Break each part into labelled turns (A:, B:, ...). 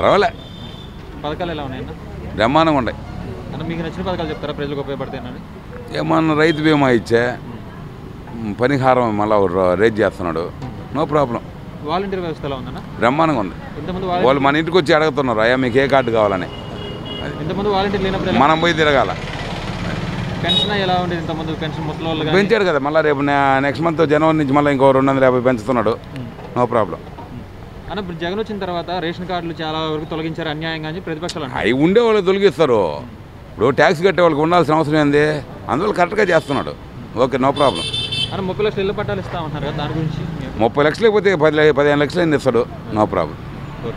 A: పర్వాలే
B: పథకాలు ఎలా ఉన్నాయన్న
A: బ్రహ్మాండంగా ఉన్నాయి
B: అన్న మీకు నచ్చిన పథకాలు చెప్తారా ప్రజలకు ఉపయోగపడతాయని
A: ఏమన్నా రైతు బీమా ఇచ్చే మ్, పనిహారం మళ్ళీ రేట్ చేస్తున్నాడు నో ప్రాబ్లం
B: వాలంటీర్ వ్యవస్థ ఎలా ఉందన్న
A: బ్రహ్మాండంగా ఉంది
B: ఇంతమంది
A: వాళ్ళు మన ఇంటికి వచ్చి అడుగుతున్నారు అయ్యా మీకు ఏ కార్డు కావాలని
B: ఇంతమంది వాలంటీర్ లేనప్పుడు ఎలా-
A: మనం పోయి తిరగాల
B: పెన్షన్ ఎలా ఉండేది ఇంతమంది పెన్షన్ ముసలి వాళ్ళు కానీ
A: పెంచాడు కదా మళ్ళీ రేపు నెక్స్ట్ మంత్ జనవరి నుంచి మళ్ళీ ఇంకో రెండు వందల యాభై పెంచుతున్నాడు నో ప్రాబ్లం
B: అన్న ఇప్పుడు జగన్ వచ్చిన తర్వాత రేషన్ కార్డులు చాలా వరకు తొలగించారు అన్యాయంగా అని ప్రతిపక్షాలు అంటారు
A: అవి ఉండే వాళ్ళు తొలగిస్తారు ఇప్పుడు ట్యాక్స్ కట్టే వాళ్ళకి ఉండాల్సిన అవసరం ఏంది అందువల్ల కరెక్ట్గా చేస్తున్నాడు ఓకే నో ప్రాబ్లం
B: అన్న ముప్పై లక్షలు ఇల్లు పట్టాలు ఇస్తా ఉంటున్నారు కదా దాని గురించి మీ-
A: ముప్పై లక్షలు పోతే పది లక్ష- పదిహేను లక్షలు ఎన్ని ఇస్తాడు నో ప్రాబ్లం
B: ఓకే.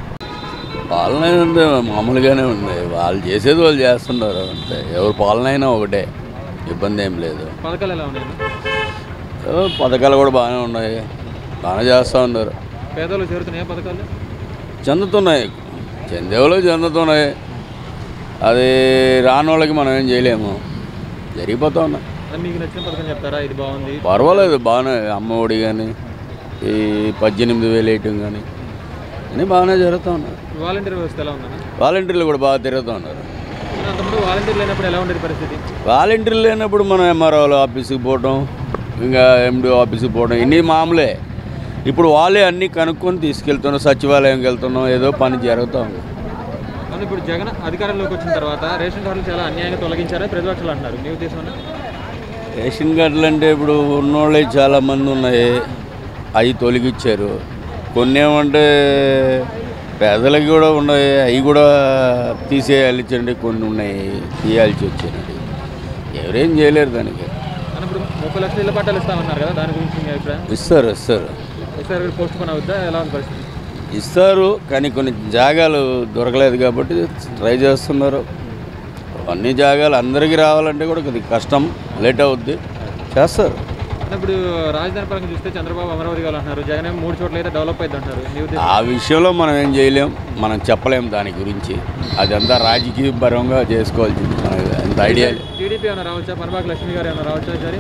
C: పాలన అంటే మామూలుగానే ఉంది వాళ్ళు చేసేది వాళ్ళు చేస్తున్నారు అంతే ఎవరు పాలన అయినా ఒకటే ఇబ్బంది ఏం లేదు
B: పథకాలు ఎలా ఉన్నాయన్న
C: ఏదో పథకాలు కూడా బాగానే ఉన్నాయి బాగానే చేస్తూ ఉన్నారు
B: పేదలు చేరుతున్నాయి పథకాలు
C: చెందుతున్నాయి చెందేవాళ్ళు చెందుతున్నాయి అది రాని వాళ్ళకి మనం ఏం చేయలేము జరిగిపోతూ ఉన్నాయి
B: అన్న మీకు నచ్చిన పథకం చెప్తారా ఇది బాగుంది
C: పర్వాలేదు బాగానే అమ్మ ఒడి కానీ ఈ పద్దెనిమిది వేలు వేయటం కానీ అన్నీ బాగానే జరుగుతూ ఉన్నాయి
B: వాలంటీర్ వ్యవస్థ ఎలా ఉందన్న
C: వాలంటీర్లు కూడా బాగా తిరుగుతూ ఉన్నారు
B: అన్న, అంతకుముందు వాలంటీర్ లేనప్పుడు ఎలా ఉండేది పరిస్థితి
C: వాలంటీర్లు లేనప్పుడు మనం ఎంఆర్ఓల ఆఫీస్కి పోవటం ఇంకా ఎండిఓ ఆఫీస్కి పోవడం ఇన్ని మామూలే ఇప్పుడు వాళ్ళే అన్నీ కనుక్కొని తీసుకెళ్తున్నాం సచివాలయంకి వెళ్తున్నాం ఏదో పని జరుగుతూ ఉంది
B: కానీ ఇప్పుడు జగన్ అధికారంలోకి వచ్చిన తర్వాత రేషన్ కార్డులు చాలా అన్యాయంగా తొలగించారని ప్రతిపక్షాలు అంటున్నారు మీ ఉద్దేశం అన్న?
C: రేషన్ కార్డులు అంటే ఇప్పుడు ఉన్నోళ్ళే చాలామంది ఉన్నాయి అవి తొలగించారు కొన్ని ఏమంటే పేదలకి కూడా ఉన్నాయి అవి కూడా తీసేయాల్సిండి కొన్ని ఉన్నాయి తీయాల్సి వచ్చినవి ఎవరేం చేయలేరు దానికి
B: అన్న ఇప్పుడు ముప్పై లక్షలు ఇల్లు పట్టాలు ఇస్తామన్నారు కదా దాని గురించి మీ అభిప్రాయం
C: ఇస్తారు ఇస్తారు
B: ఈసారి పోస్ట్ పోన్ అవుద్దా ఎలా ఉంది పరిస్థితి
C: ఇస్తారు కానీ కొన్ని జాగాలు దొరకలేదు కాబట్టి ట్రై చేస్తున్నారు అన్ని జాగాలు అందరికీ రావాలంటే కూడా కొద్దిగా కష్టం లేట్ అవుద్ది చేస్తారు
B: అన్న ఇప్పుడు రాజధాని పరంగా చూస్తే చంద్రబాబు అమరావతి కావాలి అంటున్నారు జగన్ ఏమో మూడు చోట్ల అయితే డెవలప్ అయింది అంటారు మీ ఉద్దేశం
C: ఆ విషయంలో మనం ఏం చేయలేం మనం చెప్పలేం దాని గురించి అదంతా రాజకీయ పరంగా చేసుకోవాల్సింది మనకి అంత ఐడియా లేదు.
B: టీడీపీ ఏమైనా రావచ్చా పనబాక లక్ష్మి గారు ఏమైనా రావచ్చా ఈసారి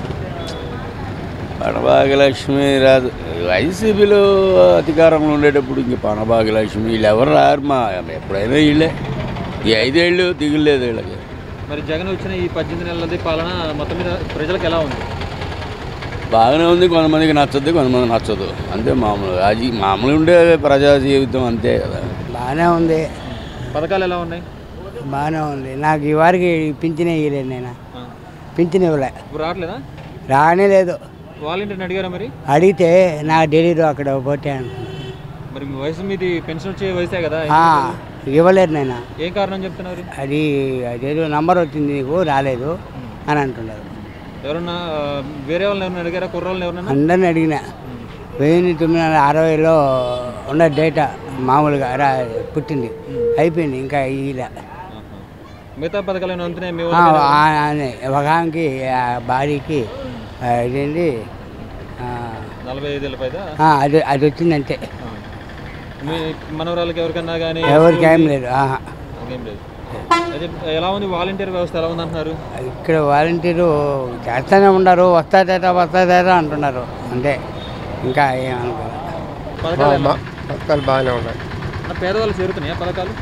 C: పనభాగ్యలక్ష్మి రాదు వైసీపీలో అధికారంలో ఉండేటప్పుడు ఇంక పనభాగ్యలక్ష్మి వీళ్ళు ఎవరు రారు మా ఎప్పుడైనా వీళ్ళే ఈ ఐదేళ్ళు దిగులేదు వీళ్ళకి
B: మరి జగన్ వచ్చిన ఈ పద్దెనిమిది నెలలది పాలన మొత్తం మీద ప్రజలకు ఎలా ఉంది
C: బాగానే ఉంది కొంతమందికి నచ్చదు కొంతమంది నచ్చదు అంతే మామూలు అది మామూలు ఉండే ప్రజా జీవితం అంతే కదా
D: బాగానే ఉంది
B: పథకాలు ఎలా ఉన్నాయి
D: బాగానే ఉంది నాకు ఈ వారికి పింఛన్ ఇవ్వలేదు నేను
B: ఆ.
D: పింఛన్ ఇవ్వలే
B: ఇప్పుడు రావట్లేదా
D: రానే లేదు
B: వాలంటీర్ని అడిగారా మరి
D: అడిగితే నా ఢిల్లీలో అక్కడ పోతే
B: మరి మీ వయసు మీది పెన్షన్ వచ్చే వయసే కదా
D: ఇవ్వలేదు నేను
B: ఏం కారణం చెప్తున్నారు
D: అది అదేదో నంబర్ వచ్చింది నీకు రాలేదు అని అంటున్నారు
B: ఎవరన్నా ఆ, వేరే వాళ్ళని ఎవరైనా అడిగారా కుర్రోళ్ళని ఎవరన్నా
D: అందరిని అడిగిన వెయ్యి తొమ్మిది వందల అరవైలో ఉన్న డేటా మామూలుగా రా పుట్టింది అయిపోయింది ఇంకా ఇలా
B: మిగతా పథకాలు ఏమైనా అందుతున్నాయి మీ
D: ఆ,
B: ఊళ్ళో?
D: ఆ, అదే. ఒక ఆమెకి ఆ భార్యకి ఆ, ఇదేంటి ఆ,
B: నలభై ఐదేళ్ళ పైదా
D: ఆ, అది అది వచ్చిందంటే
B: మీ మనవరాలకి ఎవరికన్నా కానీ
D: ఎవరికి ఏం లేదు ఆహా.
B: ఏం లేదు అదే ఎలా ఉంది వాలంటీర్ వ్యవస్థ ఎలా ఉంది అంటున్నారు
D: ఇక్కడ వాలంటీరు చేస్తూనే ఉన్నారు వస్తాదట వస్తాదట అంటున్నారు అంతే ఇంకా ఏమనుకోవాలి
B: పథకాలు ఎలా-
E: పథకాలు బాగానే ఉన్నాయి
B: అన్న, పేదవాళ్ళు చేరుతున్నాయా పథకాలు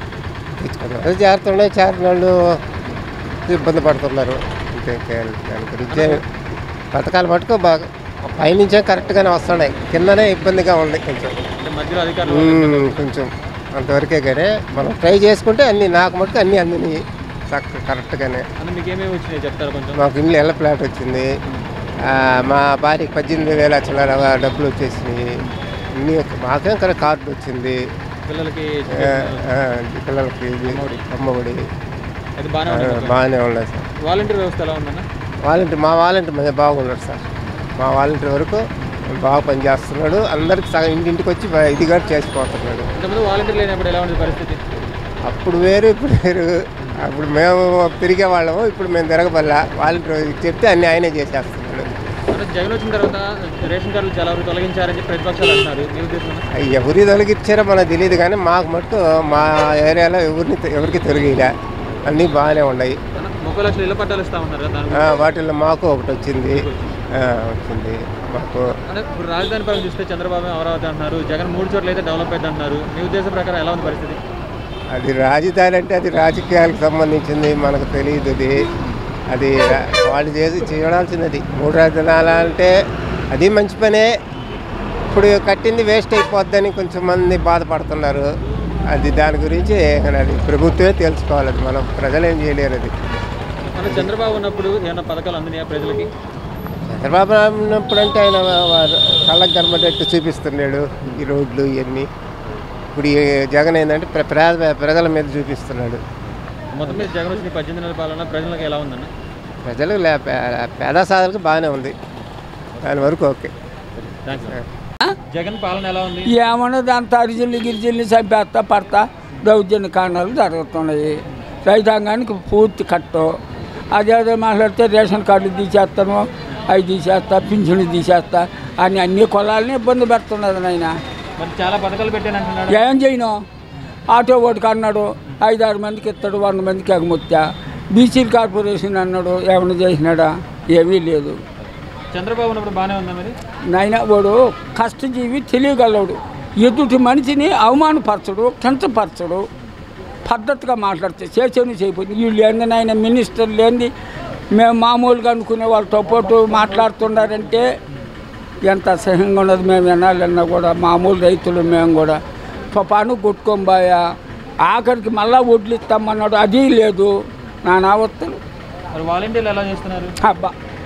E: అది చేరుతున్నాయి చేరిన వాళ్ళు ఇబ్బంది పడుతున్నారు అంతే ఇంకేం- దాని గురించి పథకాలు మటుకు బాగా పైనుంచే కరెక్ట్గానే వస్తున్నాయి కిందనే ఇబ్బందిగా ఉంది కొంచెం
B: అంటే మధ్యలో అధికారులు
E: ఉమ్, కొంచెం అంతవరకే కానీ మనం ట్రై చేసుకుంటే అన్ని నాకు మటుకు అన్నీ అందినాయి చక్క కరెక్ట్గానే
B: అన్న మీకు ఏమేమి వచ్చినాయి చెప్తారా కొంచెం
E: మాకు ఇల్లు ఎల్ల ప్లాట్ వచ్చింది ఆ, మా భార్యకి పద్దెనిమిది వేల చిల్లర డబ్బులు వచ్చేసినాయి అన్నీ మాకేం కదా కార్డు వచ్చింది
B: పిల్లలకి
E: ఆ, ఆ, పిల్లలకి ఇది అమ్మఒడి
B: అది బాగానే
E: ఆ,
B: ఉంది
E: బాగానే ఉన్నాయి సార్
B: వాలంటీర్ వ్యవస్థ ఎలా ఉందన్న
E: వాలంటీర్ మా వాలంటీర్ మీద బాగున్నాడు సార్ మా వాలంటీర్ వరకు బాగా పనిచేస్తున్నాడు అందరికి సగం ఇంటింటికి వచ్చి బా- ఇది కూడా చేసిపోతున్నాడు
B: ఇంతకుముందు వాలంటీర్ లేనప్పుడు ఎలా ఉంది పరిస్థితి
E: అప్పుడు వేరు ఇప్పుడు వేరు అప్పుడు మేము తిరిగే వాళ్ళము ఇప్పుడు మేము తిరగబల్లా వాలంటీర్ చెప్తే అన్ని ఆయనే చేసేస్తున్నాడు
B: అంటే జగన్ వచ్చిన తర్వాత రేషన్ కార్డులు చాలా వరకు తొలగించారని చెప్పి ప్రతిపక్షాలు అంటున్నారు మీ ఉద్దేశం అన్న?
E: అవి ఎవరి తొలగిచ్చారో మనకు తెలియదు కానీ మాకు మట్టు మా ఏరియాలో ఎవరిని ఎవరికి తొలగిలే అన్నీ బాగానే ఉన్నాయి
B: అన్న, ముప్పై లక్షలు ఇళ్ళ పట్టాలు ఇస్తా ఉన్నారు కదా దాని
E: ఆ, వాటిల్లో మాకు ఒకటి వచ్చింది ఆ, వచ్చింది మాకు
B: అంటే ఇప్పుడు రాజధాని పరంగా చూస్తే చంద్రబాబు అమరావతి అంటున్నారు జగన్ మూడు చోట్ల అయితే డెవలప్ అయితే అంటున్నారు మీ ఉద్దేశం ప్రకారం ఎలా ఉంది పరిస్థితి
E: అది రాజధాని అంటే అది రాజకీయాలకు సంబంధించింది మనకు తెలియదు అది అది రా- వాళ్ళు చేసి చేయడాల్సినది మూడు రాజధానాలు అంటే అది మంచి పనే ఇప్పుడు కట్టింది వేస్ట్ అయిపోద్దని కొంచెం మంది బాధపడుతున్నారు అది దాని గురించి అది ప్రభుత్వమే తెలుసుకోవాలి అది మనం ప్రజలు ఏం చేయలేరు అది
B: మన చంద్రబాబు ఉన్నప్పుడు ఏమైనా పథకాలు అందినాయా ప్రజలకి
E: చంద్రబాబు నాయుడు ఉన్నప్పుడు అంటే ఆయన వారు కళ్ళకు కనబడేట్టు చూపిస్తున్నాడు ఈ రోడ్లు ఇవన్నీ ఇప్పుడు ఈ జగన్ ఏంటంటే ప్ర- ప్ర- ప్రజల మీద చూపిస్తున్నాడు
B: మొత్తం మీద జగన్ వచ్చిన ఈ పద్దెనిమిది నెలల పాలన ప్రజలకు ఎలా ఉందన్న
E: ప్రజలు లే- పే- పేద సాధనకు బాగానే ఉంది దాని వరకు ఓకే
B: థ్యాంక్స్ జగన్ పాలన ఎలా ఉంది
F: ఏమన్నది అంత అరిజిల్లు గిరిజిల్లు చంపేస్తా పడతా దౌర్జన్య కాండాలు జరుగుతున్నాయి రైతాంగానికి పూర్తి కట్టు అదేదో మాట్లాడితే రేషన్ కార్డులు తీసేస్తాను అవి తీసేస్తా పింఛను తీసేస్తా అని అన్ని కులాలని ఇబ్బంది పెడుతున్నది నాయన
B: మరి చాలా పథకాలు పెట్టాను అంటున్నాడు
F: ఏం చేయను ఆటో ఓటుకు అన్నాడు ఐదారు మందికి ఇస్తాడు వంద మందికి ఎగముత్తా బీసీ కార్పొరేషన్ అన్నాడు ఏమైనా చేసినాడా ఏమీ లేదు
B: చంద్రబాబు ఉన్నప్పుడు బాగానే ఉందా మరి
F: నాయన వాడు కష్టజీవి తెలియగలడు ఎదుటి మనిషిని అవమానపరచడు కించపరచడు పద్ధతిగా మాట్లాడితే చేసేది చేయకపోయింది వీళ్ళు ఏంది నాయన మినిస్టర్ లేని మేము మామూలుగా అనుకునే వాళ్ళతో పాటు మాట్లాడుతున్నారంటే ఎంత అసహ్యంగా ఉన్నది మేము వినాలన్నా కూడా మామూలు రైతులు మేము కూడా పాపాను కొట్టుకోబోయా ఆఖరికి మళ్ళా వడ్లు ఇస్తామన్నాడు అది లేదు నా నావత్తలు
B: మరి వాలంటీర్లు ఎలా చేస్తున్నారు
F: అబ్బా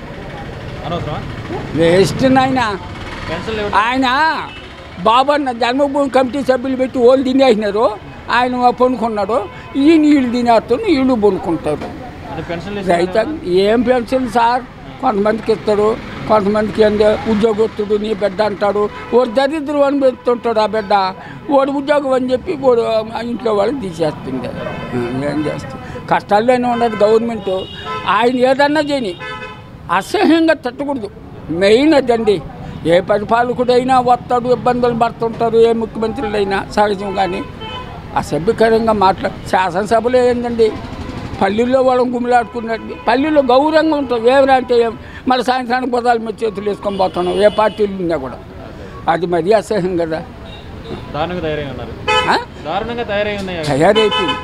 B: అనవసరమా
F: వేస్ట్ నాయనా
B: పెన్షన్లు ఇవ్వడం
F: ఆయన బాబన్న జన్మభూమి కమిటీ సభ్యులు పెట్టి వాళ్ళు తినేసినారు ఆయన పనుకున్నాడు ఈయన వీళ్ళు తినేస్తాను వీళ్ళు పనుకుంటారు
B: అంటే పెన్షన్లు
F: రైతు
B: ఇస్తున్నారు
F: ఏం పెన్షన్ సార్ కొంతమందికి ఇస్తాడు కొంతమందికి ఏందో ఉద్యోగస్తుడు నీ బిడ్డ అంటాడు వాడు దరిద్రం అని పెడుతుంటాడు ఆ బిడ్డ వాడు ఉద్యోగం అని చెప్పి వాడు ఆ ఇంట్లో వాళ్ళని తీసేస్తుంది ఏం చేస్తాం కష్టాల్లోనే ఉండదు గవర్నమెంట్ ఆయన ఏదన్నా చేయని అసహ్యంగా తట్టకూడదు మెయిన్ అదండి ఏ పరిపాలకుడైనా వస్తాడు ఇబ్బందులు పడుతుంటారు ఏ ముఖ్యమంత్రులైనా సహజం కానీ అసభ్యకరంగా మాట్లా శాసనసభలో ఏందండి పల్లెల్లో వాళ్ళని గుమిలాడుకున్నట్టు పల్లెల్లో గౌరవంగా ఉంటుంది ఏమైనా అంటే ఏం మళ్ళీ సాయంత్రానికి పదాలు మీద చేతులు వేసుకొని పోతున్నాం ఏ పార్టీలు ఉన్నా కూడా అది మరీ అసహ్యం కదా
B: దారుణంగా తయారై ఉన్నారు
F: ఆ?
B: దారుణంగా తయారై ఉన్నాయి అవి.
F: తయారైపోయింది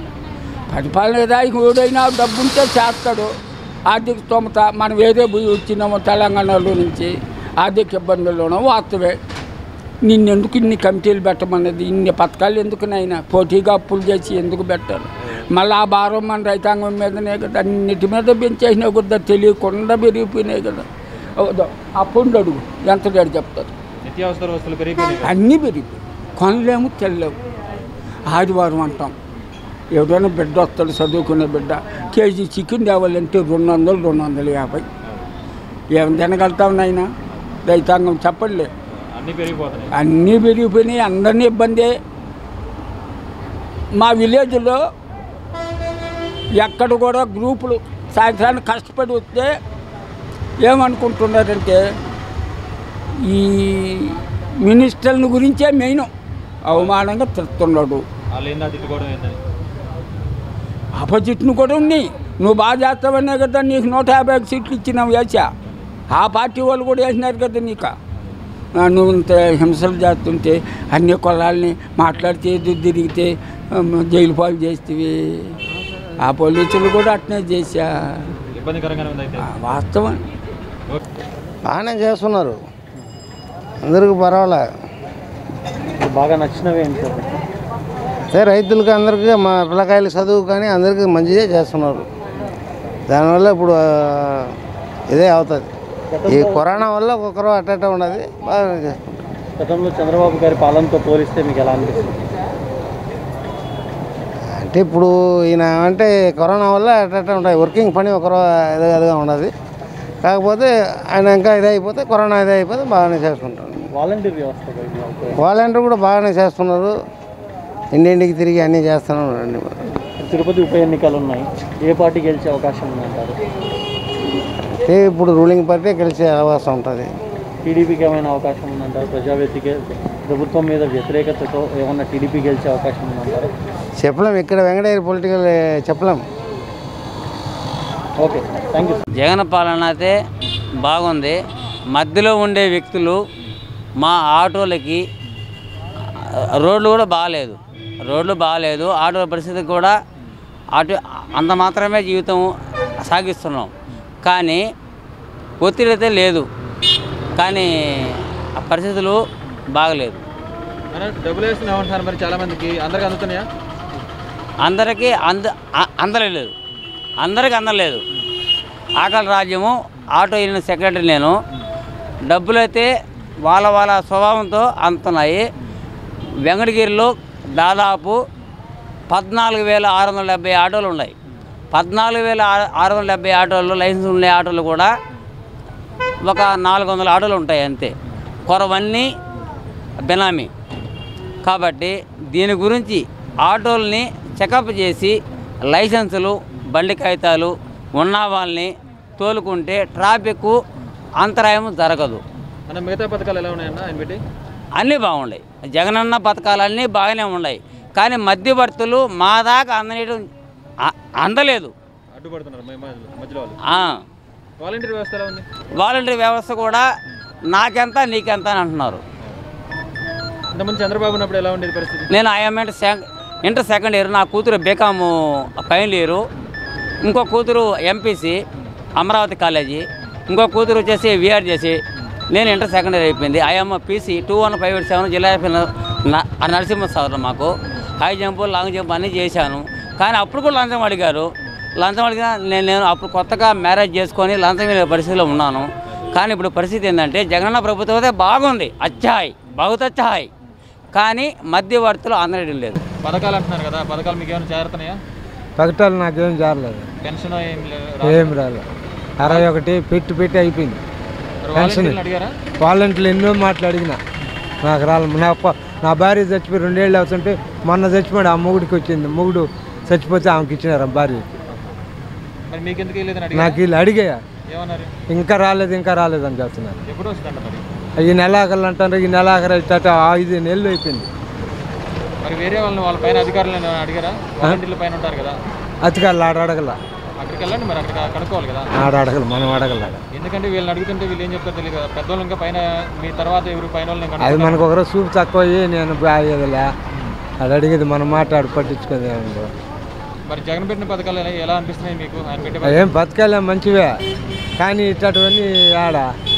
F: పరిపాలన నాయకుడైనా డబ్బు ఉంటే చేస్తాడు ఆర్థిక స్తోమత మనం వేరే పోయి వచ్చినాము తెలంగాణలో నుంచి ఆర్థిక ఇబ్బందుల్లోనూ వాస్తవే నిన్నెందుకు ఇన్ని కమిటీలు పెట్టమన్నది ఇన్ని పథకాలు ఎందుకు నైనా పోటీగా అప్పులు చేసి ఎందుకు పెట్టాలి మళ్ళీ ఆ భారం మన రైతాంగం మీదనే కదా అన్నిటి మీద పెంచేసినా కూడా తెలియకుండా పెరిగిపోయినాయి కదా అవుదో అప్పుడు అడుగు ఎంత రేటు చెప్తారు
B: నిత్యావసర వస్తువులు పెరిగిపోయినాయి
F: అన్నీ పెరిగిపోయి కొనలేము తెల్లవు ఆదివారం అంటాం ఎవరైనా బిడ్డ వస్తాడు చదువుకునే బిడ్డ కేజీ చికెన్ తేవాలంటే రెండు వందలు రెండు వందల యాభై ఏం తినగలుగుతాం నాయన రైతాంగం చెప్పండి
B: అన్నీ పెరిగిపోతున్నాయి
F: అన్నీ పెరిగిపోయినాయి అందరినీ ఇబ్బందే మా విలేజ్లో ఎక్కడ కూడా గ్రూపులు సాయంత్రానికి కష్టపడి వస్తే ఏమనుకుంటున్నారంటే ఈ మినిస్టర్ని గురించే మెయిన్ అవమానంగా తిడుతున్నాడు
B: వాళ్ళు ఏందా తిట్టుకోవడం ఏందని
F: ఆపోజిట్ను కూడా ఉన్నాయి నువ్వు బాగా చేస్తావనే కదా నీకు నూట యాభై ఐదు సీట్లు ఇచ్చినావు వేసా ఆ పార్టీ వాళ్ళు కూడా వేసినారు కదా నీకు ఆ, నువ్వు ఇంత హింసలు చేస్తుంటే అన్ని కులాలని మాట్లాడితే ఎదురు తిరిగితే అమ్మ, జైలు పాలు చేస్తేవి ఆ పోలీసులు కూడా అట్నే చేశా
B: ఇబ్బందికరంగానే ఉంది అయితే
F: ఆ, వాస్తవం
B: ఓకే.
G: బాగానే చేస్తున్నారు అందరికి పర్వాలే
B: బాగా నచ్చినవి ఏంటి సార్
G: అదే రైతులకి అందరికీ మా పిల్లకాయలు చదువు కానీ అందరికీ మంచిదే చేస్తున్నారు దానివల్ల ఇప్పుడు ఆ, ఇదే అవుతుంది ఈ కరోనా వల్ల ఒక్కొక్కరు అట్ట ఉన్నది బాగా చేస్తున్నారు
B: గతంలో చంద్రబాబు గారి పాలనతో పోలిస్తే మీకు ఎలా అనిపిస్తుంది
G: అంటే ఇప్పుడు ఈయన అంటే కరోనా వల్ల అట్ట ఉంటాయి వర్కింగ్ పని ఒకరో ఏదో ఏదోగా ఉన్నది కాకపోతే ఆయన ఇంకా ఇదే అయిపోతే కరోనా ఇదే అయిపోతే బాగానే చేసుకుంటారు
B: వాలంటీర్ వ్యవస్థ
G: వాలంటీర్ కూడా బాగానే చేస్తున్నారు ఇంటింటికి తిరిగి అన్నీ చేస్తున్నారు అన్ని
B: తిరుపతి ఉప ఎన్నికలు ఉన్నాయి ఏ పార్టీ గెలిచే అవకాశం ఉందంటారు
G: అంటే ఇప్పుడు రూలింగ్ పార్టీ గెలిచే అవకాశం ఉంటుంది
B: టీడీపీకి ఏమైనా అవకాశం ఉందంటారు ప్రజావేదిక ప్రభుత్వం మీద వ్యతిరేకతతో ఏమన్నా టీడీపీ గెలిచే అవకాశం ఉందంటారు
G: చెప్పలేం ఇక్కడ వెంకటగిరి పొలిటికల్ చెప్పలేం
B: ఓకే థ్యాంక్ యూ
H: జగన్ పాలన అయితే బాగుంది మధ్యలో ఉండే వ్యక్తులు మా ఆటోలకి ఆ, రోడ్లు కూడా బాగాలేదు రోడ్లు బాగాలేదు ఆటోల పరిస్థితి కూడా ఆటో అంత మాత్రమే జీవితం సాగిస్తున్నాం కానీ ఒత్తిడి అయితే లేదు కానీ ఆ పరిస్థితులు బాగలేదు
B: అన్న, డబ్బులు వేస్తున్నాం అంటున్నారు మరి చాలా మందికి అందరికి అందుతున్నాయా
H: అందరికీ అంద అ- అందలేదు అందరికీ అందలేదు ఆకలి రాజ్యము ఆటో వెళ్ళిన సెక్రటరీ నేను డబ్బులైతే వాళ్ళ వాళ్ళ స్వభావంతో అందుతున్నాయి వెంకటగిరిలో దాదాపు పద్నాలుగు వేల ఆరు వందల డెబ్బై ఆటోలు ఉన్నాయి పద్నాలుగు వేల ఆరు- ఆరు వందల డెబ్బై ఆటోలు లైసెన్స్ ఉండే ఆటోలు కూడా ఒక నాలుగు వందల ఆటోలు ఉంటాయి అంతే కొరవన్నీ బెనామీ కాబట్టి దీని గురించి ఆటోల్ని చెకప్ చేసి లైసెన్సులు బండి కాగితాలు ఉన్న వాళ్ళని తోలుకుంటే ట్రాఫిక్ అంతరాయం జరగదు
B: అన్న మిగతా పథకాలు ఎలా ఉన్నాయన్న ఆయన పెట్టి
H: అన్నీ బాగున్నాయి జగనన్న పథకాలన్నీ బాగానే ఉన్నాయి కానీ మధ్యవర్తులు మా దాకా అందనేయడం అ- అందలేదు
B: అడ్డుపడుతున్నారు మ- మ- మధ్యలో వాళ్ళు
H: ఆ,
B: వాలంటీర్ వ్యవస్థ ఎలా ఉంది
H: వాలంటరీ వ్యవస్థ కూడా నాకెంత నీకెంత అని అంటున్నారు
B: ఇంతకుముందు చంద్రబాబు ఉన్నప్పుడు ఎలా ఉండేది పరిస్థితి
H: నేను ఐఎంఎంట్ సెక్ ఇంటర్ సెకండ్ ఇయర్ నా కూతురు బీకాము ఫైనల్ ఇయరు ఇంకో కూతురు ఎంపీసీ అమరావతి కాలేజీ ఇంకో కూతురు వచ్చేసి విఆర్ చేసి నేను ఇంటర్ సెకండ్ ఇయర్ అయిపోయింది ఐఎమ్ PC two one five eight seven జిల్లా నరసింహ సార్ మాకు హై జంప్ లాంగ్ జంప్ అన్నీ చేశాను కానీ అప్పుడు కూడా లంచం అడిగారు లంచం అడిగినా నేను నేను అప్పుడు కొత్తగా మ్యారేజ్ చేసుకొని లంచం వెళ్ళే పరిస్థితిలో ఉన్నాను కానీ ఇప్పుడు పరిస్థితి ఏంటంటే జగనన్న ప్రభుత్వం అయితే బాగుంది అచ్చాయ్ బహుత్ అచ్చాయ్ కానీ మధ్యవర్తులు అందడం లేదు
B: పథకాలు అంటున్నారు కదా పథకాలు మీకు ఏమైనా చేరుతున్నాయా
G: పగటాలు నాకేం జారలేదు
B: పెన్షన్ ఏం లేదు
G: ఏం రాలేదు అరవై ఒకటి పెట్టి పెట్టి అయిపోయింది
B: మరి
G: పెన్షన్
B: వాలంటీర్లు అడిగారా
G: వాలంటీర్లు ఎన్నో మాటలు అడిగిన నాకు రాలేదు నా ప- నా భార్య చచ్చిపోయి రెండేళ్ళు అవుతుంటే మొన్న చచ్చిపోయాడు ఆ మొగుడికి వచ్చింది మొగుడు చచ్చిపోతే ఆమెకి ఇచ్చినారు ఆ భార్యకి
B: మరి మీకు ఎందుకు వెళ్ళేదని అడిగారా
G: నాకు వీళ్ళు అడిగా
B: ఏమన్నారు
G: ఇంకా రాలేదు ఇంకా రాలేదు అని చెప్తున్నారు
B: ఎప్పుడు వస్తుందంట మరి
G: ఈ నెలాఖరు అంటారు ఈ నెలాఖరు అయితే ఐదు నెలలు అయిపోయింది
B: మరి వేరే వాళ్ళని వాళ్ళ పైన అధికారులను ఏమైనా అడిగారా వాలంటీర్ల పైన ఉంటారు కదా
G: అతికారులు ఆడ అడగల
B: అక్కడికి వెళ్ళండి మరి అక్కడ కనుక్కోవాలి కదా
G: ఆడ అడగల మనం అడగల
B: ఎందుకంటే వీళ్ళని అడుగుతుంటే వీళ్ళు ఏం చెప్తారు తెలియదు కదా పెద్దోళ్ళు ఇంకా పైన మీ తర్వాత ఎవరు పైన వాళ్ళని
G: అది
B: కనుక్కుంటారు.
G: మనకు ఒకరోజు చూపు తక్కువ అయ్యి నేను బాగేదిలే అది అడిగేది మనం మాట్లాడి పట్టించుకోదే
B: మరి జగన్ పెట్టిన పథకాలు ఎలా- ఎలా అనిపిస్తున్నాయి మీకు ఆయన పెట్టే
G: ఏం బతకాలే మంచివే కానీ ఇట్లాంటివన్నీ ఆడ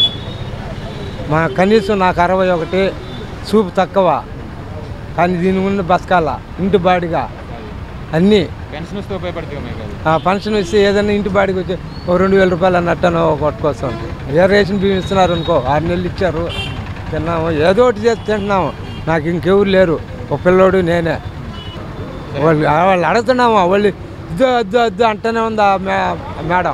G: మా కనీసం నాకు అరవై ఒకటి చూపు తక్కువ కానీ దీని ముందు బతకాల ఇంటి బాడిగా అన్నీ
B: పెన్షన్ వస్తే ఉపయోగపడుతుంది మీకు అది
G: ఆ పెన్షన్ ఇస్తే ఏదైనా ఇంటి బాడికి వచ్చి ఓ రెండు వేల రూపాయలు అన్నట్టనో కొట్టుకోసం ఏ రేషన్ బియ్యం ఇస్తున్నారు అనుకో ఆరు నెలలు ఇచ్చారు తిన్నాము ఏదో ఒకటి చేసి తింటున్నాము నాకు ఇంకెవరు లేరు ఒక పిల్లోడు నేనే వాళ్ళు వాళ్ళు అడుగుతున్నాము వాళ్ళు ఇద్దో అద్దో అద్దో అంటూనే ఉంది ఆ మే మేడం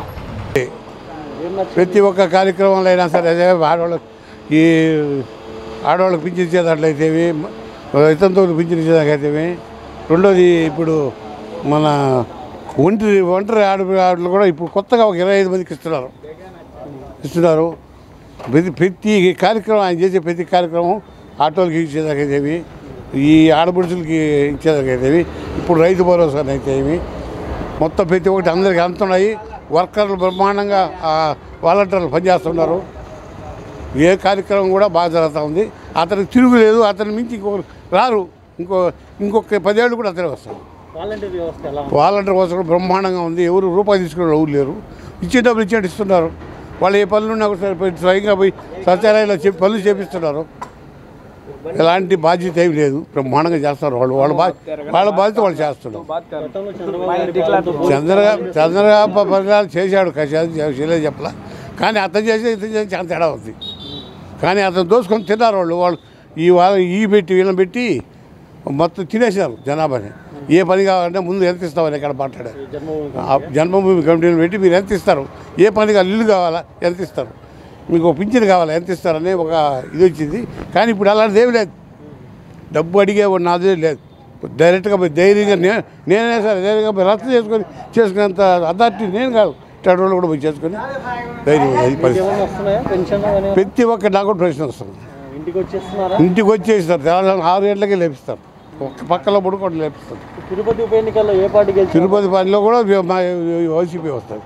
I: ప్రతి ఒక్క కార్యక్రమంలో అయినా సరే అదే ఆడవాళ్ళకి ఈ ఆడవాళ్ళకి పింఛన్ ఇచ్చేదాంట్లయితేవి ఇతంతో పింఛన్ ఇచ్చేదాకైతేవి రెండోది ఇప్పుడు మన ఒంటరి ఒంటరి ఆడ ఆడలు కూడా ఇప్పుడు కొత్తగా ఒక ఇరవై ఐదు మందికి ఇస్తున్నారు ఇస్తున్నారు ప్రతి ప్రతి కార్యక్రమం ఆయన చేసే ప్రతి కార్యక్రమం ఆటోలకి ఇచ్చేదాకైతేవి ఈ ఆడపడుచులకి ఇచ్చేదాకైతేవి ఇప్పుడు రైతు భరోసాని అయితేవి మొత్తం ప్రతి ఒక్కటి అందరికి అందుతున్నాయి వర్కర్లు బ్రహ్మాండంగా ఆ వాలంటీర్లు పనిచేస్తున్నారు ఏ కార్యక్రమం కూడా బాగా జరుగుతూ ఉంది అతనికి తిరుగులేదు అతని మించి ఇంకొకరు రారు ఇంకో ఇంకొక పదేళ్ళు కూడా అతనే వస్తారు
B: వాలంటీర్ వ్యవస్థ ఎలా ఉంది
I: వాలంటీర్ వ్యవస్థ కూడా బ్రహ్మాండంగా ఉంది ఎవరు రూపాయి తీసుకునే ఎవరు లేరు ఇచ్చే డబ్బులు ఇచ్చేట్టు ఇస్తున్నారు వాళ్ళు ఏ పనులు ఉన్నా కూడా సరిపోయి స్వయంగా పోయి సత్యాలయంలో చెప్పి పనులు చేపిస్తున్నారు ఎలాంటి బాధ్యత ఏమి లేదు బ్రహ్మాండంగా చేస్తారు వాళ్ళు వాళ్ళ బా వాళ్ళ బాధ్యత వాళ్ళు చేస్తున్నారు
B: గతంలో చంద్రబాబు గారి పాలనతో
I: చంద్రబాబు చంద్రబాబు పరిణామాలు చేశాడు కశాలు చేయలేదు చెప్పలా కానీ అతను చేసే ఇతను చేసి చాలా తేడా ఉంది కానీ అతను దోసుకొని తిన్నారు వాళ్ళు వాళ్ళు ఈ వాళ్ళ ఈ పెట్టి వీళ్ళని పెట్టి మొత్తం తినేసారు జనాభాని ఏ పని కావాలంటే ముందు ఎంత ఇస్తామని ఎక్కడ మాట్లాడారు
B: జన్మభూమి
I: ఆ జన్మభూమి కమిటీని పెట్టి మీరు ఎంత ఇస్తారు ఏ పని కావాలి ఇల్లు కావాలా ఎంత ఇస్తారు మీకు ఒక పింఛన్ కావాలా ఎంత ఇస్తారని ఒక ఇది వచ్చింది కానీ ఇప్పుడు అలాంటిది ఏమి లేదు డబ్బు అడిగే నాదే లేదు డైరెక్ట్గా పోయి ధైర్యంగా నే- నేనే సరే ధైర్యంగా పోయి రద్దు చేసుకొని చేసుకునేంత అథారిటీ నేను కాదు ఇట్లాంటి వాళ్ళు కూడా పోయి చేసుకొని ధైర్యం అది పరిస్థితి
B: ఏమైనా వస్తున్నాయా పెన్షన్ అని
I: ప్రతి ఒక్క నాకు కూడా ప్రశ్న వస్తుంది
B: ఇంటికి వచ్చేస్తున్నారా
I: ఇంటికి వచ్చేస్తారు తెలంగాణ ఆరు గంటలకే లేపిస్తారు ఒక్క పక్కలో పడుకోవడం లేపిస్తారు
B: తిరుపతి ఉప ఎన్నికల్లో ఏ పార్టీ గెలిచి
I: తిరుపతి పనిలో కూడా మా వైసీపీ వస్తుంది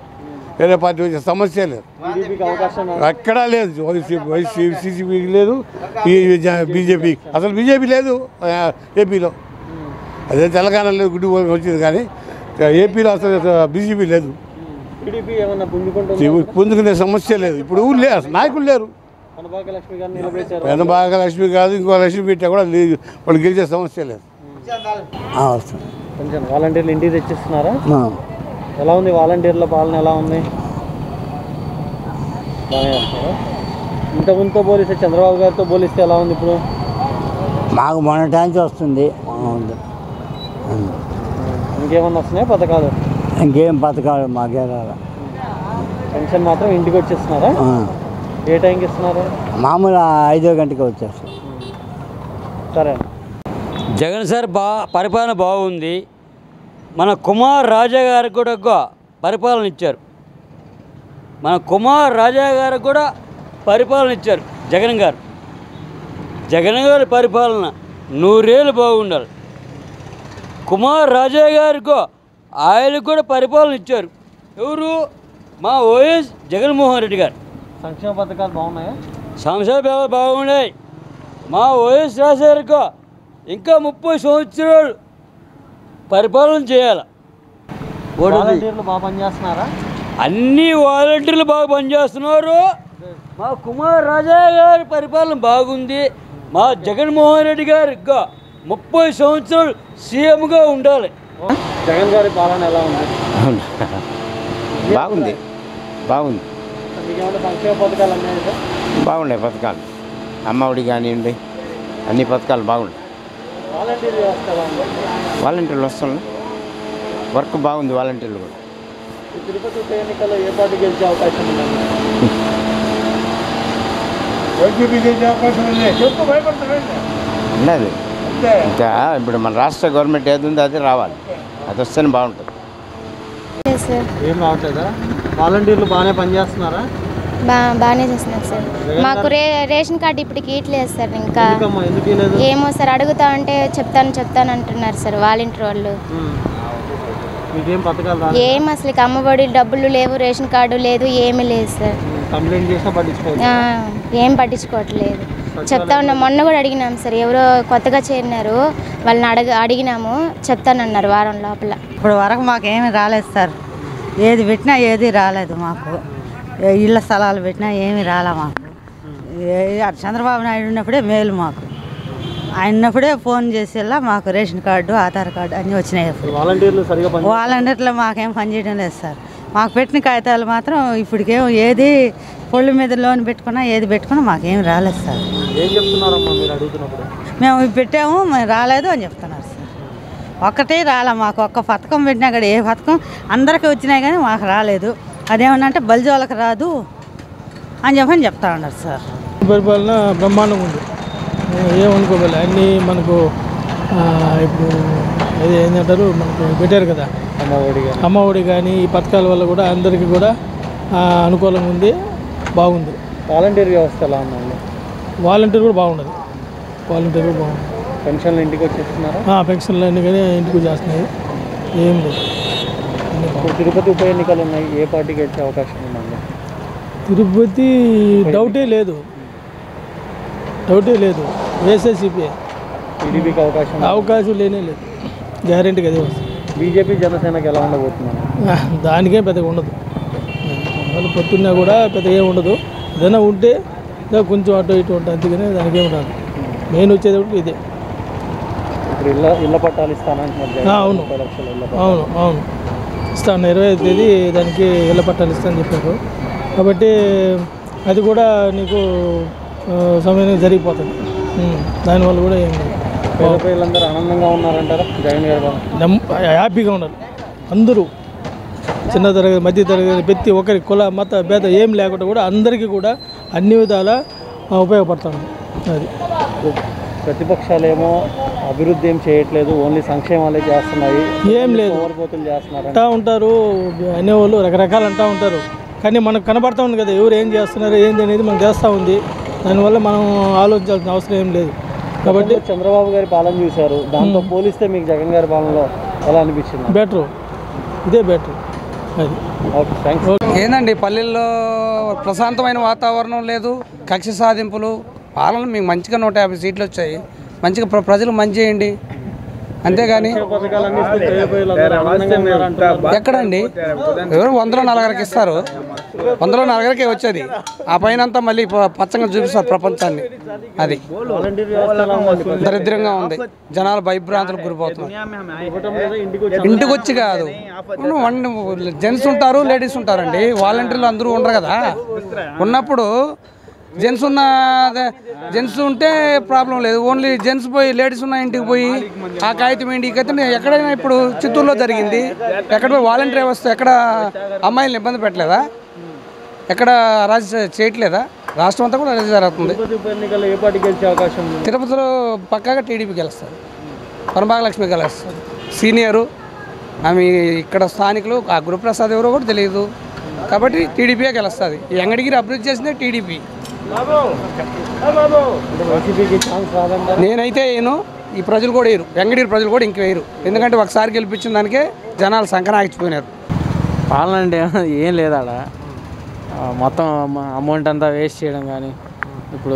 I: వేరే పార్టీ వచ్చే సమస్య లేదు
B: టీడీపీకి అవకాశం
I: ఎక్కడా లేదు వైసీపీ వైసీపీ సీసీపీకి లేదు ఈ బీజేపీ అసలు బీజేపీ లేదు ఆ, ఏపీలో అదే తెలంగాణలో గుడ్డి వచ్చింది కానీ ఏపీలో అసలు బీజేపీ లేదు
B: టీడీపీ ఏమన్నా పుంజుకుంటుంది
I: పొందుకునే సమస్య లేదు ఇప్పుడు ఊరు లేరు అసలు నాయకులు లేరు
B: కనబాక లక్ష్మి గారిని నిలబెట్టారు
I: పెద్ద బాగా లక్ష్మి కాదు ఇంకో లక్ష్మి పెట్టా కూడా లేదు వాళ్ళు గెలిచే సమస్య లేదు
G: వస్తుంది
B: కొంచెం వాలంటీర్లు ఇంటికి తెచ్చిస్తున్నారా ఎలా ఉంది వాలంటీర్ల పాలన ఎలా ఉంది బాగానే చేస్తున్నారా ఇంతకుముందుతో పోలిస్తే చంద్రబాబు గారితో పోలిస్తే ఎలా ఉంది ఇప్పుడు
G: మాకు మొన్నటానికి వస్తుంది ఉంది.
B: ఇంకేమన్నా వస్తున్నాయి పథకాలు
G: ఇంకేం పథకాలు మాకే రాలే.
B: పెన్షన్ మాత్రం ఇంటికి వచ్చేస్తున్నారా
G: ఆ
B: ఏ టైంకి ఇస్తున్నారు
G: మామూలు ఐదో గంటకి వచ్చేస్తాం
B: సరే
J: జగన్ సార్ బా పరిపాలన బాగుంది మన కుమార్ రాజా గారికి కూడా ఒక పరిపాలన ఇచ్చారు మన కుమార్ రాజా గారికి కూడా పరిపాలన ఇచ్చారు జగన్ గారు జగన్ గారి పరిపాలన నూరేళ్ళు బాగుండాలి కుమార్ రాజా గారికో ఆయనకు కూడా పరిపాలన ఇచ్చారు ఎవరు మా ఓఎస్ జగన్మోహన్ రెడ్డి గారు
B: సంక్షేమ పథకాలు బాగున్నాయా
J: సంక్షేమ బాగున్నాయి మా వైఎస్ రాజశేఖర్కో ఇంకా ముప్పై సంవత్సరాలు పరిపాలన చేయాలి ఓటు
B: వాలంటీర్లు బాగా పనిచేస్తున్నారా
J: అన్ని వాలంటీర్లు బాగా పనిచేస్తున్నారు మా కుమార్ రాజా గారి పరిపాలన బాగుంది మా జగన్మోహన్ రెడ్డి గారు ఇంకా ముప్పై సంవత్సరాలు సీఎంగా ఉండాలి
B: జగన్ గారి పాలన ఎలా ఉంది
K: బాగుంది బాగుంది
B: మీకేమైనా సంక్షేమ పథకాలు అన్నాయి సార్
K: బాగున్నాయి పథకాలు అమ్మఒడి కానివ్వండి అన్ని పథకాలు బాగున్నాయి
B: వాలంటీర్ వ్యవస్థ ఎలా ఉంది
K: వాలంటీర్లు వస్తున్నాయి వర్క్ బాగుంది వాలంటీర్లు కూడా
B: ఈ తిరుపతి ఉప ఎన్నికల్లో ఏ పార్టీ గెలిచే అవకాశం ఉందండి
K: ఉన్నది ఇంకా ఇప్పుడు మన రాష్ట్ర గవర్నమెంట్ ఏది ఉందో అది రావాలి అది వస్తేనే బాగుంటుంది
B: ఏం రావట్లేదా వాలంటీర్లు బాగానే పనిచేస్తున్నారా
L: బా బాగానే చేస్తున్నారు సార్ మాకు రే రేషన్ కార్డు ఇప్పటికి ఇట్లేదు సార్ ఇంకా
B: ఎందుకమ్మా ఎందుకు ఇవ్వలేదు?
L: ఏమో సార్ అడుగుతా ఉంటే చెప్తాను చెప్తాను అంటున్నారు సార్ వాలంటీర్ వాళ్ళు
B: ఉమ్. మీకేం పథకాలు రా
L: ఏం అసలు ఇక అమ్మఒడి డబ్బులు లేవు రేషన్ కార్డు లేదు ఏమీ లేదు సార్
B: కంప్లైంట్ చేసినా పట్టించుకోవచ్చు
L: ఆ, ఏం పట్టించుకోవట్లేదు చెప్తా ఉన్నాం మొన్న కూడా అడిగినాం సార్ ఎవరో కొత్తగా చేరినారు వాళ్ళని అడగ అడిగినాము చెప్తానన్నారు వారం లోపల
M: ఇప్పుడు వరకు మాకేమీ రాలేదు సార్ ఏది పెట్టినా ఏది రాలేదు మాకు ఏ ఇళ్ళ స్థలాలు పెట్టినా ఏమీ రాలే మాకు ఏ- అటు చంద్రబాబు నాయుడు ఉన్నప్పుడే మేలు మాకు ఆయన ఉన్నప్పుడే ఫోన్ చేసేలా మాకు రేషన్ కార్డు ఆధార్ కార్డు అన్నీ వచ్చినాయి అప్పుడు
B: వాలంటీర్లు సరిగా పని
M: వాలంటీర్లో మాకేం పనిచేయడం లేదు సార్ మాకు పెట్టిన కాగితాలు మాత్రం ఇప్పటికేం ఏది పొళ్ళు మీద లోన్ పెట్టుకున్నా ఏది పెట్టుకున్నా మాకేం రాలేదు సార్
B: ఏం చెప్తున్నారమ్మా మీరు అడుగుతున్నప్పుడు
M: మేము ఇవి పెట్టాము మేము రాలేదు అని చెప్తున్నారు సార్ ఒక్కటే రాలే మాకు ఒక్క పథకం పెట్టినా కూడా ఏ పథకం అందరికీ వచ్చినాయి కానీ మాకు రాలేదు అదేమన్నా అంటే బలిజోళ్ళకి రాదు అని చెప్పని చెప్తా ఉన్నారు సార్
N: పరిపాలన బ్రహ్మాండంగా ఉంది ఏమనుకోవాలి అన్నీ మనకు ఆ, ఇప్పుడు అది ఏంటంటారు మనకు పెట్టారు కదా
B: అమ్మఒడి కానీ
N: అమ్మ ఒడి కానీ ఈ పథకాల వల్ల కూడా అందరికీ కూడా ఆ, అనుకూలంగా ఉంది బాగుంది
B: వాలంటీర్ వ్యవస్థ ఎలా ఉందండి
N: వాలంటీర్ కూడా బాగున్నది వాలంటీర్ కూడా బాగుంది
B: పెన్షన్లు ఇంటికి వచ్చేస్తున్నారా
N: ఆ, పెన్షన్లు అన్నీ కానీ ఇంటికి చేస్తున్నాయి ఏం లేదు
B: ఇప్పుడు తిరుపతి ఉప ఎన్నికలు ఉన్నాయి ఏ పార్టీకి వచ్చే అవకాశం ఉందండి
N: తిరుపతి డౌటే లేదు డౌటే లేదు వేసేసిపి
B: టీడీపీకి అవకాశం ఉందా?
N: అవకాశం లేనే లేదు గ్యారెంటీగా అదే వస్తుంది
B: బీజేపీ జనసేనకి ఎలా ఉండబోతున్నాను
N: ఆ, దానికేం పెద్దగా ఉండదు వాళ్ళు పొత్తున్నా కూడా పెద్దగా ఏం ఉండదు ఏదైనా ఉంటే ఇంకా కొంచెం అటు ఇటు ఉంటుంది అందుకని దానికేం రాదు మెయిన్ వచ్చేది ఒకటి ఇదే
B: ఇప్పుడు ఇళ్ళ ఇళ్ళ పట్టాలు ఇస్తానంటున్నారు జగన్
N: ఆ, అవును
B: ముప్పై లక్షల ఇళ్ళ పట్టాలు.
N: అవును అవును ఇస్తాను ఇరవై ఐదు తేదీ దానికి ఇళ్ళ పట్టాలు ఇస్తాను చెప్పారు కాబట్టి అది కూడా నీకు ఆ, సమయంగా జరిగిపోతుంది ఉం. దానివల్ల కూడా ఏం లేదు
B: పేద ప్రజలందరూ ఆనందంగా ఉన్నారంటారా జగన్ గారి బాబు
N: నమ్ హ్యాపీగా ఉన్నారు అందరూ చిన్న తరగతి మధ్య తరగతి ప్రతి ఒక్కరి కుల మత భేద ఏం లేకుండా కూడా అందరికీ కూడా అన్ని విధాల ఉపయోగపడుతుంది అది
B: ప్రతిపక్షాలేమో అభివృద్ధి ఏం చేయట్లేదు ఓన్లీ సంక్షేమాలే చేస్తున్నాయి
N: ఏం లేదు.
B: ఓవర్పోతులు చేస్తున్నారు
N: అంటా ఉంటారు అనేవాళ్ళు రకరకాలు అంటూ ఉంటారు కానీ మనకు కనబడతా ఉంది కదా ఎవరు ఏం చేస్తున్నారు ఏంది అనేది మనకు చేస్తూ ఉంది దానివల్ల మనం ఆలోచించాల్సిన అవసరం ఏం లేదు కాబట్టి
B: చంద్రబాబు గారి పాలన చూశారు దాంతో పోలిస్తే మీకు జగన్ గారి పాలనలో ఎలా అనిపించింది
N: బెటరు ఇదే బెటర్ అది
B: ఓకే థ్యాంక్స్
O: ఏందండి పల్లెల్లో ప్రశాంతమైన వాతావరణం లేదు కక్ష సాధింపులు పాలన మీకు మంచిగా నూట యాభై సీట్లు వచ్చాయి మంచిగా ప్ర- ప్రజలు మంచి చేయండి అంతేగాని
B: పథకాలన్నీ ఇస్తే పేద ప్రజలందరూ ఆనందంగా ఉన్నారంటున్నారు.
O: ఎక్కడండి ఎవరు వందలో నలగరికి ఇస్తారు వందలో నలగరికే వచ్చేది ఆ పైన అంతా మళ్ళీ ప- పచ్చగా చూపిస్తారు ప్రపంచాన్ని అది
B: వాలంటీర్ వ్యవస్థ ఎలా ఉంది కొంచెం?
O: దరిద్రంగా ఉంది జనాలు భయభ్రాంతులకు గురిపోతున్నారు
B: ఇవ్వటం లేదా ఇంటికి వచ్చి
O: ఇంటికి వచ్చి కాదు జెంట్స్ ఉంటారు లేడీస్ ఉంటారండి వాలంటీర్లు అందరూ ఉండరు కదా ఉన్నప్పుడు జెంట్స్ ఉన్న జెంట్స్ ఉంటే ప్రాబ్లం లేదు ఓన్లీ జెంట్స్ పోయి లేడీస్ ఉన్న ఇంటికి పోయి ఆ కాగితం ఇంటికి అయితే ఎక్కడైనా ఇప్పుడు చిత్తూరులో జరిగింది ఎక్కడ పోయి వాలంటీర్ వ్యవస్థ ఎక్కడ అమ్మాయిలను ఇబ్బంది పెట్టలేదా ఎక్కడ రాజ చేయట్లేదా రాష్ట్రం అంతా కూడా అదే జరుగుతుంది
B: తిరుపతి ఉప ఎన్నికల్లో ఏ పార్టీ గెలిచే అవకాశం ఉంది
O: తిరుపతిలో పక్కాగా టీడీపీ గెలుస్తారు పరమభాగలక్ష్మి గెలుస్తారు సీనియరు ఆమె ఇక్కడ స్థానికులు ఆ గురుప్రసాద్ ఎవరో కూడా తెలియదు కాబట్టి టీడీపీయే గెలుస్తుంది ఈ అంగడిగిరి అభివృద్ధి చేసిందే టీడీపీ
B: అంటే వైసీపీకి ఛాన్స్ రాదంటారు
O: నేనైతే వేయను ఈ ప్రజలు కూడా వేయరు వెంగడీరు ప్రజలు కూడా ఇంక వేయరు ఎందుకంటే ఒకసారి గెలిపించిన దానికే జనాలు సంకనాగిపోయినారు
P: పాలన అంటే ఏం లేదు ఆడ ఆ, మొత్తం అమౌంట్ అంతా వేస్ట్ చేయడం కానీ ఇప్పుడు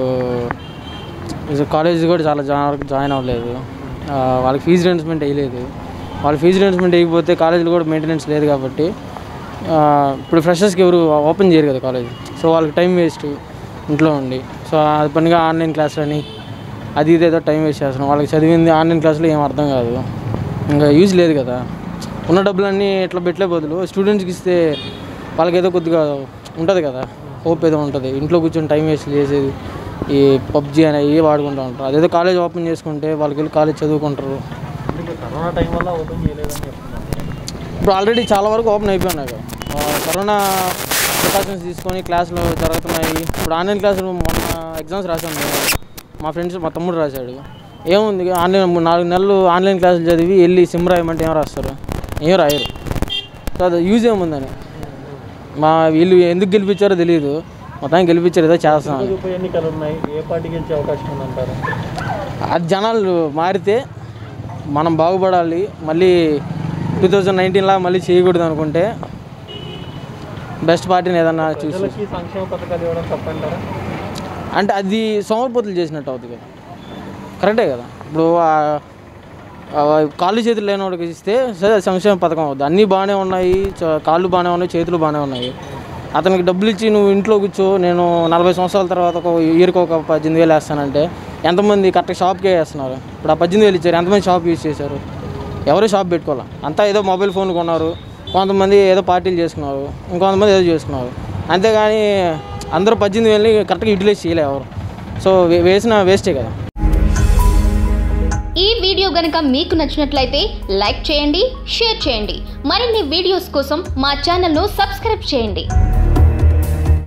P: కాలేజ్ కూడా చాలా జాయిన్ వరకు జాయిన్ అవ్వలేదు ఆ, వాళ్ళకి ఫీజు రియంబర్స్మెంట్ వేయలేదు వాళ్ళు ఫీజు రియంబర్స్మెంట్ వేయకపోతే కాలేజీలో కూడా మెయింటెనెన్స్ లేదు కాబట్టి ఆ, ఇప్పుడు ఫ్రెషర్స్కి ఎవరు ఓపెన్ చేయరు కదా కాలేజ్ సో వాళ్ళకి టైం వేస్ట్ ఇంట్లో ఉండి సో అది పనిగా ఆన్లైన్ క్లాసులు అని అది ఇది ఏదో టైం వేస్ట్ చేస్తున్నాం వాళ్ళకి చదివింది ఆన్లైన్ క్లాసులో ఏం అర్థం కాదు ఇంకా యూజ్ లేదు కదా ఉన్న డబ్బులన్నీ ఇట్లా పెట్టలే బదులు స్టూడెంట్స్కి ఇస్తే వాళ్ళకి ఏదో కొద్దిగా ఉంటుంది కదా హోప్ ఏదో ఉంటుంది ఇంట్లో కూర్చొని టైం వేస్ట్ చేసేది ఈ పబ్జి అని అవి వాడుకుంటూ ఉంటారు అదేదో కాలేజ్ ఓపెన్ చేసుకుంటే వాళ్ళకి వెళ్ళి కాలేజ్ చదువుకుంటారు
B: ఇప్పుడు కరోనా టైం వల్ల ఓపెన్ చేయలేదని చెప్తున్నారు
P: ఇప్పుడు ఆల్రెడీ చాలా వరకు ఓపెన్ అయిపోయినాయి కదా. ఆ, కరోనా ప్రికాషన్స్ తీసుకొని క్లాసులు జరుగుతున్నాయి ఇప్పుడు ఆన్లైన్ క్లాసులు మొన్న ఎగ్జామ్స్ రాశాను నేను. మా ఫ్రెండ్స్ మా తమ్ముడు రాశాడు ఏముంది ఆన్లైన్ మూడు నాలుగు నెలలు ఆన్లైన్ క్లాసులు చదివి వెళ్ళి సిమ్ రాయమంటే ఏం రాస్తారు ఏం రాయరు సో అది యూజ్ ఏముందని మా వీళ్ళు ఎందుకు గెలిపించారో తెలియదు మొత్తానికి గెలిపించారు ఏదో చేస్తాం
B: తిరుపతి ఉప ఎన్నికలు ఉన్నాయి ఏ పార్టీ గెలిచే అవకాశం ఉందంటారు
P: అది జనాలు మారితే మనం బాగుపడాలి మళ్ళీ టూ థౌజండ్ నైన్టీన్లా మళ్ళీ చేయకూడదు అనుకుంటే బెస్ట్ పార్టీని ఏదన్నా చూసి
B: ప్రజలకి సంక్షేమ పథకాలు ఇవ్వడం తప్పంటారా
P: అంటే అది సోమరిపోతులు చేసినట్టు అవుతుంది కదా కరెక్టే కదా ఇప్పుడు ఆ- ఆ కాళ్ళు చేతులు లేని వాడికి ఇస్తే సరే అది సంక్షేమ పథకం అవుతుంది అన్నీ బాగానే ఉన్నాయి చ- కాళ్ళు బాగానే ఉన్నాయి చేతులు బాగానే ఉన్నాయి అతనికి డబ్బులు ఇచ్చి నువ్వు ఇంట్లో కూర్చో నేను నలభై సంవత్సరాల తర్వాత ఒక ఇయర్కి ఒక పద్దెనిమిది వేలు వేస్తానంటే ఎంతమంది కరెక్ట్గా షాప్కే వేస్తున్నారు ఇప్పుడు ఆ పద్దెనిమిది వేలు ఇచ్చారు ఎంతమంది షాప్ యూజ్ చేశారు ఎవరు షాప్ పెట్టుకోవాలి అంతా ఏదో మొబైల్ ఫోన్లు కొన్నారు కొంతమంది ఏదో పార్టీలు చేసుకున్నారు ఇంకొంతమంది ఏదో చేసుకున్నారు అంతేగాని అందరూ పద్దెనిమిది వేలని కరెక్ట్గా యూటిలైజ్ చేయలే ఎవరు సో వే- వేసిన వేస్టే కదా
Q: ఈ వీడియో గనక మీకు నచ్చినట్లయితే లైక్ చేయండి షేర్ చేయండి మరిన్ని వీడియోస్ కోసం మా ఛానల్ను సబ్స్క్రైబ్ చేయండి